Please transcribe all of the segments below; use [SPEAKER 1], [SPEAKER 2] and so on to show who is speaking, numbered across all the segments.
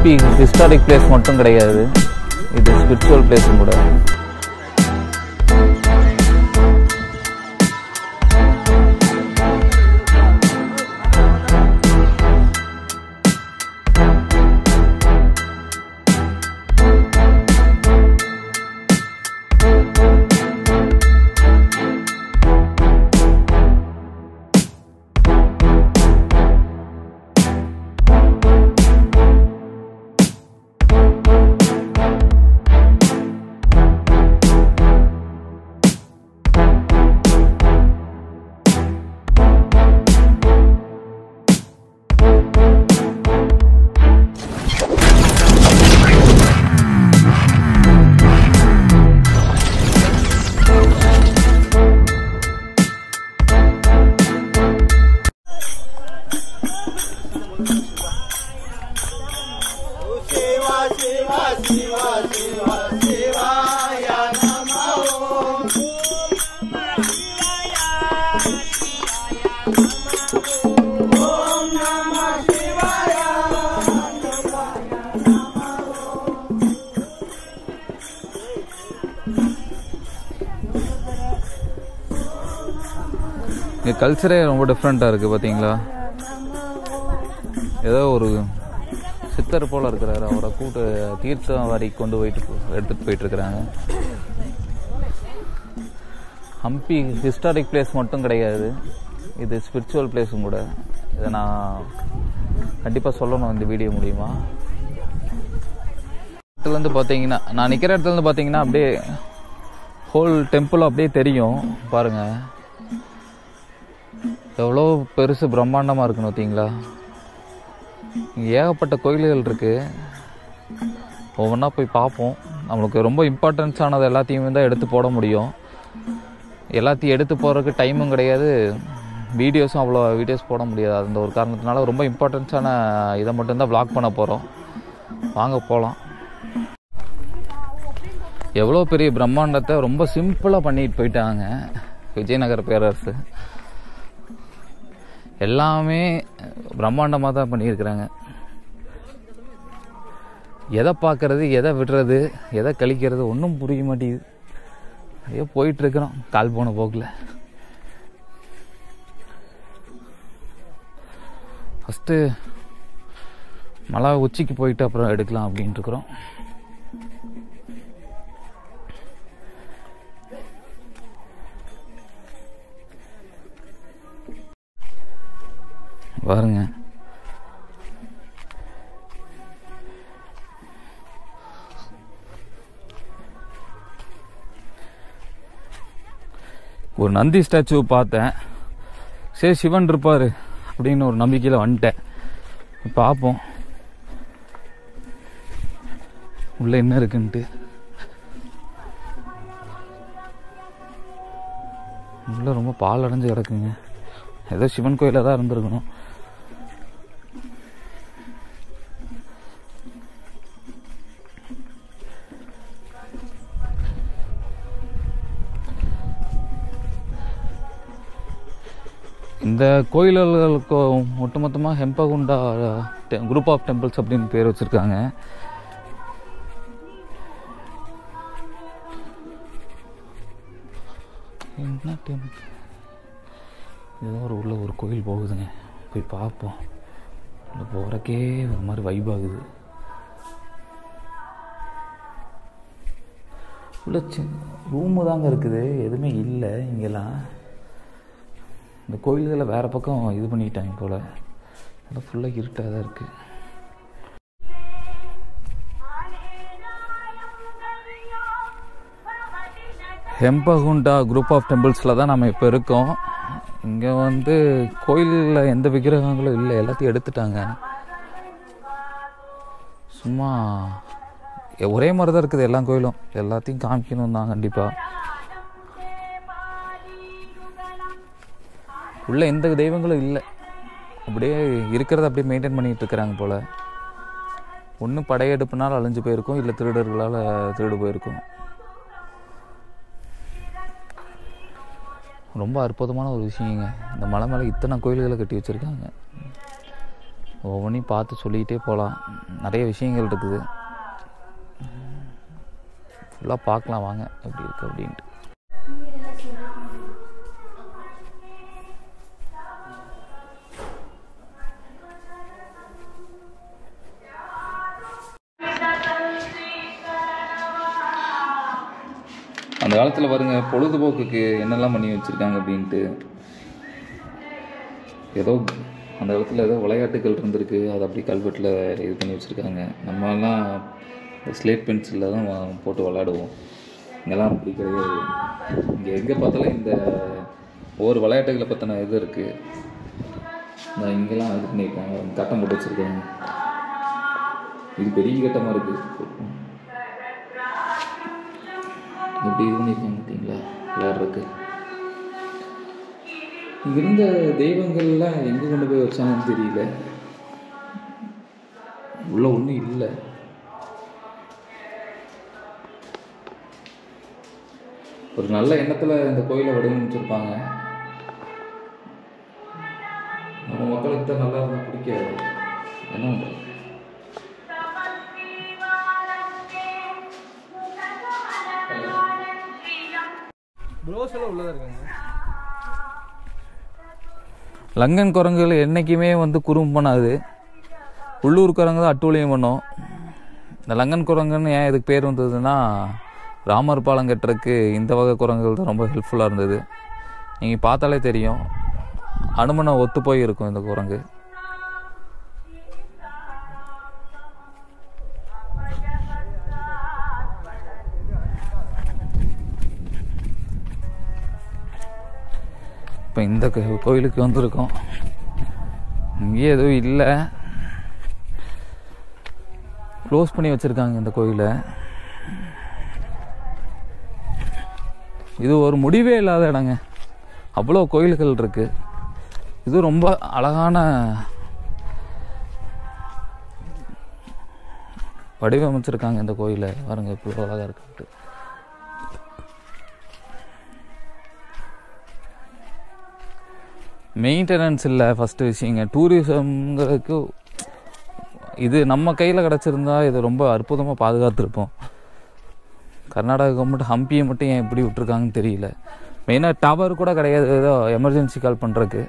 [SPEAKER 1] Hampi historic place மட்டும் கிடையாது இது ஸ்பிரிச்சுவல் பிளேஸும் கூட இங்கே கல்ச்சரே ரொம்ப டிஃப்ரெண்ட்டாக இருக்குது பார்த்தீங்களா ஏதோ ஒரு சித்தர் போல இருக்கிறாரு அவரை கூட்டு தீர்த்தம் வாரி கொண்டு போயிட்டு எடுத்துகிட்டு போயிட்டு இருக்கிறாங்க ஹம்பி ஹிஸ்டாரிக் பிளேஸ் மட்டும் கிடையாது இது ஸ்பிரிச்சுவல் பிளேஸும் கூட இதை நான் கண்டிப்பாக சொல்லணும் இந்த வீடியோ மூலியமா இடத்துலேருந்து பார்த்தீங்கன்னா நான் நிற்கிற இடத்துலேருந்து பார்த்தீங்கன்னா அப்படியே ஹோல் டெம்பிள் அப்படியே தெரியும் பாருங்கள் எவ்வளோ பெருசு பிரம்மாண்டமாக இருக்குன்னு பார்த்தீங்களா இங்கே ஏகப்பட்ட கோயில்கள் இருக்கு ஒவ்வொன்றா போய் பார்ப்போம் நம்மளுக்கு ரொம்ப இம்பார்ட்டன்ஸ் ஆனது எல்லாத்தையும் தான் எடுத்து போட முடியும் எல்லாத்தையும் எடுத்து போகிறதுக்கு டைமும் கிடையாது வீடியோஸும் அவ்வளோ வீடியோஸ் போட முடியாது அந்த ஒரு காரணத்தினால ரொம்ப இம்பார்ட்டன்ஸான இதை மட்டும்தான் vlog பண்ண போகிறோம் வாங்க போகலாம் எவ்வளோ பெரிய பிரம்மாண்டத்தை ரொம்ப சிம்பிளாக பண்ணிட்டு போயிட்டாங்க விஜயநகர பேரரசு எல்லாமே பிரம்மாண்டமாக தான் பண்ணியிருக்கிறாங்க எதை பார்க்கறது எதை விடுறது எதை கழிக்கிறது ஒன்றும் புரிய மாட்டேங்குது ஐயோ போயிட்டு இருக்கிறோம் கால் போன போக்கில் ஃபஸ்ட்டு மலை உச்சிக்கு போயிட்டு அப்புறம் எடுக்கலாம் அப்படின்ட்டு இருக்கிறோம் பாருங்க ஒரு நந்தி ஸ்டாச்சு பார்த்தேன் சரி சிவன் இருப்பாரு அப்படின்னு ஒரு நம்பிக்கையில் வந்துட்டேன் பார்ப்போம் உள்ள என்ன இருக்குன்ட்டு உள்ள ரொம்ப பால் அடைஞ்சு கிடக்குங்க ஏதோ சிவன் கோயிலாக தான் இருந்திருக்கணும் இந்த கோயில்களுக்கு ஒட்டுமொத்தமாக ஹெம்பகுண்டா குரூப் ஆஃப் டெம்பிள்ஸ் அப்படின்னு பேர் வச்சுருக்காங்க என்ன டெம்பிள் ஏதோ ஒரு உள்ள ஒரு கோயில் போகுதுங்க போய் பார்ப்போம் உள்ள போகிறக்கே ஒரு மாதிரி வைப் ஆகுது உள்ள ரூமு தாங்க இருக்குது எதுவுமே இல்லை இங்கெல்லாம் இந்த கோயில்களில் வேறு பக்கம் இது பண்ணிட்டாங்க போல் அதெல்லாம் ஃபுல்லாக இருட்டாக தான் இருக்குது ஹெம்பகுண்டா குரூப் ஆஃப் டெம்பிள்ஸில் தான் நம்ம இப்போ இருக்கோம் இங்கே வந்து கோயிலில் எந்த விக்கிரகங்களும் இல்லை எல்லாத்தையும் எடுத்துட்டாங்க சும்மா ஒரே மாதிரி தான் இருக்குது எல்லா கோயிலும் எல்லாத்தையும் காமிக்கணும் தான் கண்டிப்பாக உள்ள எந்த தெய்வங்களும் இல்லை அப்படியே இருக்கிறத அப்படியே மெயின்டைன் பண்ணிட்டு இருக்கிறாங்க போல் ஒன்று படையெடுப்புனால அழிஞ்சு போயிருக்கும் இல்லை திருடர்களால் திருடு போயிருக்கும் ரொம்ப அற்புதமான ஒரு விஷயங்க இந்த மலை மேலே இத்தனை கோயில்களை கட்டி வச்சுருக்காங்க ஒவ்வொன்றையும் பார்த்து சொல்லிக்கிட்டே போகலாம் நிறைய விஷயங்கள் இருக்குது ஃபுல்லாக பார்க்கலாம் வாங்க எப்படி இருக்குது அப்படின்ட்டு அந்த காலத்தில் பாருங்க பொழுதுபோக்குக்கு என்னெல்லாம் பண்ணி வச்சுருக்காங்க அப்படின்ட்டு ஏதோ அந்த காலத்தில் ஏதோ விளையாட்டுகள் இருந்திருக்கு அதை அப்படி கல்வெட்டில் இது பண்ணி வச்சுருக்காங்க நம்மலாம் இந்த ஸ்லேட் பென்சிலில் தான் வா- போட்டு விளையாடுவோம் இங்கெல்லாம் அப்படி கிடையாது இங்கே எங்கே பார்த்தாலும் இந்த ஒவ்வொரு விளையாட்டுகளை பற்றின இது இருக்குது இந்த இங்கெல்லாம் இது பண்ணியிருக்காங்க கட்டம் போட்டு வச்சுருக்காங்க இது பெரிய கட்டமாக இருக்குது எப்படி இது பண்ணியிருக்காங்க பார்த்தீங்களா விளையாடுறதுக்கு இங்க இருந்த தெய்வங்கள்லாம் எங்கே கொண்டு போய் வச்சாங்கன்னு தெரியல உள்ள ஒன்றும் இல்லை ஒரு நல்ல எண்ணத்தில் இந்த கோயிலை வடிவமைச்சிருப்பாங்க நம்ம மக்களுக்கு தான் நல்லா இருந்தால் பிடிக்காது என்ன பண்ணுறது
[SPEAKER 2] ப்ரோஸ் எல்லாம் உள்ளதா இருக்காங்க
[SPEAKER 1] லங்கன் குரங்குகள் என்றைக்குமே வந்து குறும்பு பண்ணாது உள்ளூர் குரங்கு தான் அட்டூழியம் பண்ணும் இந்த லங்கன் குரங்குன்னு ஏன் இதுக்கு பேர் வந்ததுன்னா ராமர் பாலம் கட்டுறதுக்கு இந்த வகை குரங்குகள் தான் ரொம்ப ஹெல்ப்ஃபுல்லாக இருந்தது நீங்கள் பார்த்தாலே தெரியும் அனுமனை ஒத்து போய் இருக்கும் இந்த குரங்கு இப்போ இந்த கோ- கோயிலுக்கு வந்திருக்கோம் இங்கே எதுவும் இல்லை க்ளோஸ் பண்ணி வச்சுருக்காங்க இந்த கோயிலை இது ஒரு முடிவே இல்லாத இடங்க அவ்வளோ கோயில்கள் இருக்கு இது ரொம்ப அழகான வடிவமைச்சிருக்காங்க இந்த கோயிலை பாருங்க இவ்வளோ அழகாக இருக்குன்ட்டு மெயின்டெனன்ஸ் இல்லை ஃபஸ்ட்டு விஷயங்க டூரிசம்ங்கிறதுக்கு இது நம்ம கையில் கிடச்சிருந்தா இது ரொம்ப அற்புதமாக பாதுகாத்துருப்போம் கர்நாடகா கவர்மெண்ட் ஹம்பியை மட்டும் ஏன் இப்படி விட்டுருக்காங்கன்னு தெரியல மெயினாக டவர் கூட கிடையாது ஏதோ எமர்ஜென்சி கால் பண்ணுறதுக்கு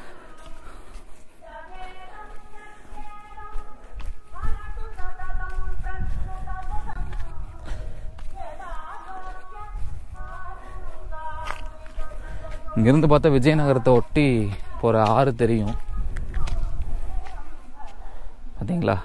[SPEAKER 1] இங்கிருந்து பார்த்தா விஜயநகரத்தை ஒட்டி போகிற ஆறு தெரியும் பார்த்தீங்களா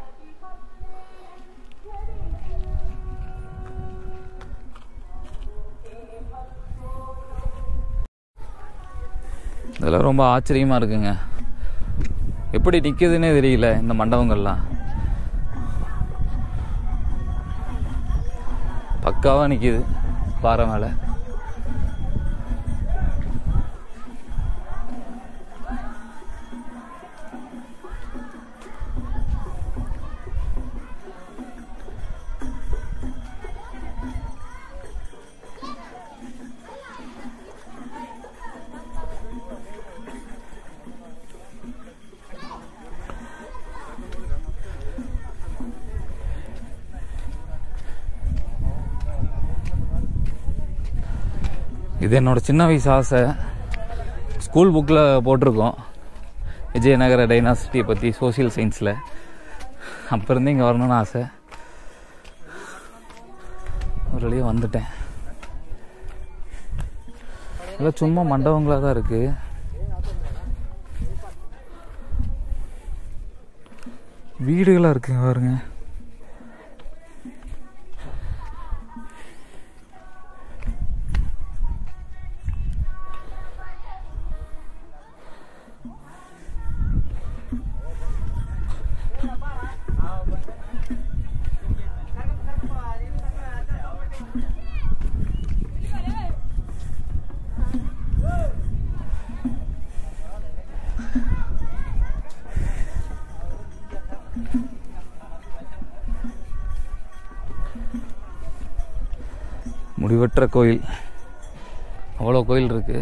[SPEAKER 1] இதெல்லாம் ரொம்ப ஆச்சரியமாக இருக்குங்க எப்படி நிற்குதுன்னே தெரியல இந்த மண்டபங்கள்லாம் பக்காவாக நிற்கிது பாறை மேலே இது என்னோட சின்ன வயசு ஆசை ஸ்கூல் புக்கில் போட்டிருக்கோம் விஜயநகர டைனாசிட்டியை பற்றி சோஷியல் சயின்ஸில் அப்போ இருந்து இங்கே வரணும்னு ஆசை ஒரு வழியாக வந்துட்டேன் இதெல்லாம் சும்மா மண்டபங்களாக தான் இருக்குது வீடுகளாக இருக்குங்க பாருங்க முடிவற்ற கோயில் அவ்வளோ கோயில் இருக்கு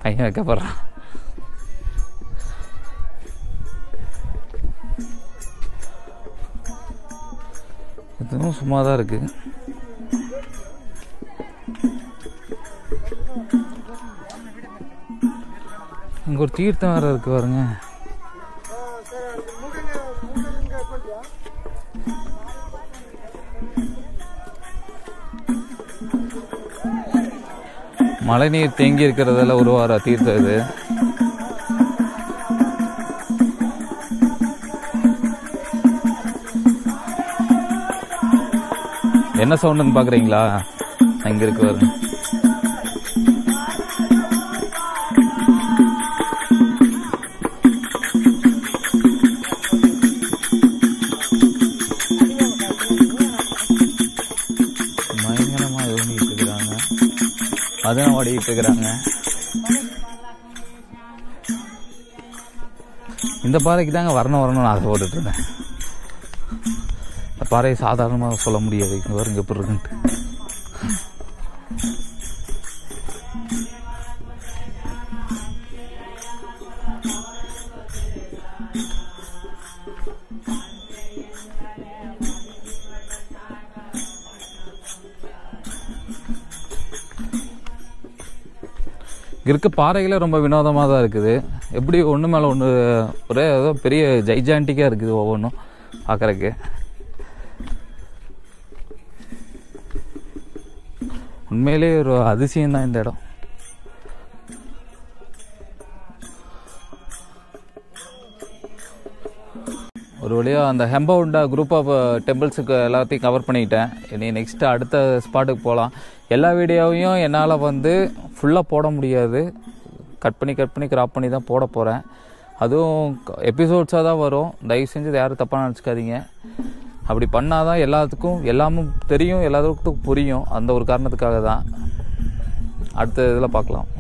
[SPEAKER 1] பையன் வைக்க போகிறான் இதுவும் சும்மா தான் இருக்கு இங்க ஒரு தீர்த்தம் வேற இருக்கு பாருங்க மழைநீர் தேங்கி இருக்கிறதால உருவார தீர்த்தம் இது என்ன சவுண்டுன்னு பாக்குறீங்களா அங்க இருக்கு பாருங்க பயங்கரமா ஓடிட்டு இருக்கிறாங்க அதான் ஓடிட்டு இருக்கிறாங்க இந்த பாறைக்கு தாங்க வரணும் வரணும்னு ஆசைப்பட்டுட்டு இருந்தேன் இந்த பாறையை சாதாரணமாக சொல்ல முடியாது இங்க பாருங்க எப்படி இருக்குன்ட்டு இங்க இருக்க பாறைகளே ரொம்ப வினோதமாக தான் இருக்குது எப்படி ஒன்று மேலே ஒன்று ஒரே ஏதோ பெரிய ஜைஜாண்டிக்காக இருக்குது ஒவ்வொன்றும் பார்க்குறக்கு உண்மையிலேயே ஒரு அதிசயம் தான் இந்த இடம் ஒரு வழியாக அந்த ஹெம்பவுண்டா குரூப் ஆஃப் டெம்பிள்ஸுக்கு எல்லாத்தையும் கவர் பண்ணிக்கிட்டேன் இனி நெக்ஸ்ட் அடுத்த ஸ்பாட்டுக்கு போகலாம் எல்லா வீடியோவையும் என்னால் வந்து ஃபுல்லாக போட முடியாது கட் பண்ணி கட் பண்ணி கிராப் பண்ணி தான் போட போகிறேன் அதுவும் எபிசோட்ஸாக தான் வரும் தயவு செஞ்சு இதை யாரும் தப்பாக நினச்சிக்காதீங்க அப்படி பண்ணால் தான் எல்லாத்துக்கும் எல்லாமும் தெரியும் எல்லாத்துக்கும் புரியும் அந்த ஒரு காரணத்துக்காக தான் அடுத்த இதில் பார்க்கலாம்